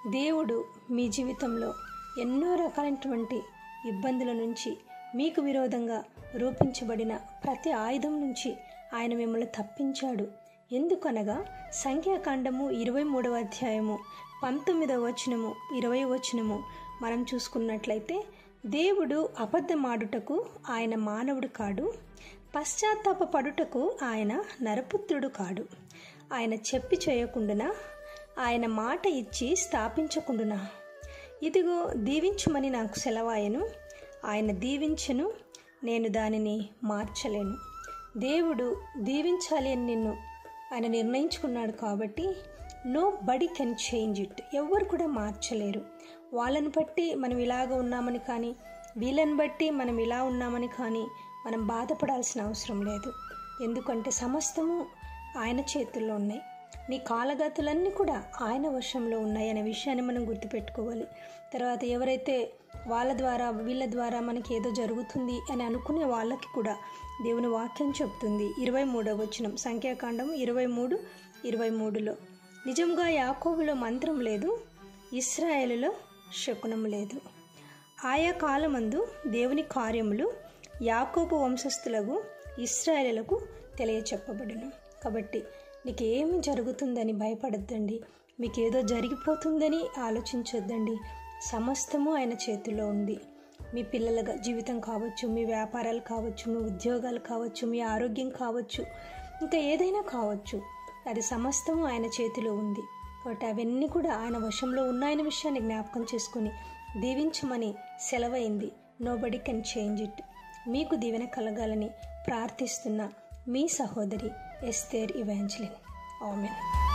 దేవుడు మీ జీవితంలో ఎన్నో రకాలైనటువంటి ఇబ్బందుల నుంచి మీకు విరోధంగా రూపించబడిన ప్రతి ఆయుధం నుంచి ఆయన మిమ్మల్ని తప్పించాడు ఎందుకనగా సంఖ్యాకాండము ఇరవై మూడవ అధ్యాయము పంతొమ్మిదవ వచనము ఇరవై వచనము మనం చూసుకున్నట్లయితే దేవుడు అబద్ధమాడుటకు ఆయన మానవుడు కాడు పశ్చాత్తాప పడుటకు ఆయన నరపుత్రుడు కాడు ఆయన చెప్పి చేయకుండునా ఆయన మాట ఇచ్చి స్థాపించకుండునా ఇదిగో దీవించుమని నాకు సెలవాయను ఆయన దీవించను నేను దానిని మార్చలేను దేవుడు దీవించాలి అని నిన్ను ఆయన నిర్ణయించుకున్నాడు కాబట్టి no nobody can change it ఎవరు కూడా మార్చలేరు వాళ్ళని బట్టి మనం ఇలాగ ఉన్నామని కానీ వీళ్ళని బట్టి మనం ఇలా ఉన్నామని కానీ మనం బాధపడాల్సిన అవసరం లేదు ఎందుకంటే సమస్తము ఆయన చేతుల్లో ఉన్నాయి నీ కాలగతులన్నీ కూడా ఆయన వశంలో ఉన్నాయి అనే విషయాన్ని మనం గుర్తుపెట్టుకోవాలి తర్వాత ఎవరైతే వాళ్ళ ద్వారా వీళ్ళ ద్వారా మనకి ఏదో జరుగుతుంది అని అనుకునే వాళ్ళకి కూడా దేవుని వాక్యం చెప్తుంది ఇరవై మూడవ వచనం సంఖ్యాకాండం ఇరవై మూడు ఇరవై మూడులో నిజంగా యాకోబులో మంత్రం లేదు ఇస్రాయేలులో శకునం లేదు ఆయా కాలమందు దేవుని కార్యములు యాకోబు వంశస్థులకు ఇస్రాయేలులకు తెలియచెప్పబడును కాబట్టి నీకు ఏమి జరుగుతుందని భయపడద్దండి మీకు ఏదో జరిగిపోతుందని ఆలోచించొద్దండి సమస్తము ఆయన చేతిలో ఉంది మీ పిల్లల జీవితం కావచ్చు మీ వ్యాపారాలు కావచ్చు మీ ఉద్యోగాలు కావచ్చు మీ ఆరోగ్యం కావచ్చు ఇంకా ఏదైనా కావచ్చు అది సమస్తము ఆయన చేతిలో ఉంది కాబట్టి అవన్నీ కూడా ఆయన వశంలో ఉన్నాయన్న విషయాన్ని జ్ఞాపకం చేసుకొని దీవించమని సెలవైంది nobody can change it మీకు దీవెన కలగాలని ప్రార్థిస్తున్న మీ సహోదరి ఎస్తేర్ ఇవాంజలిన్ ఆమెన్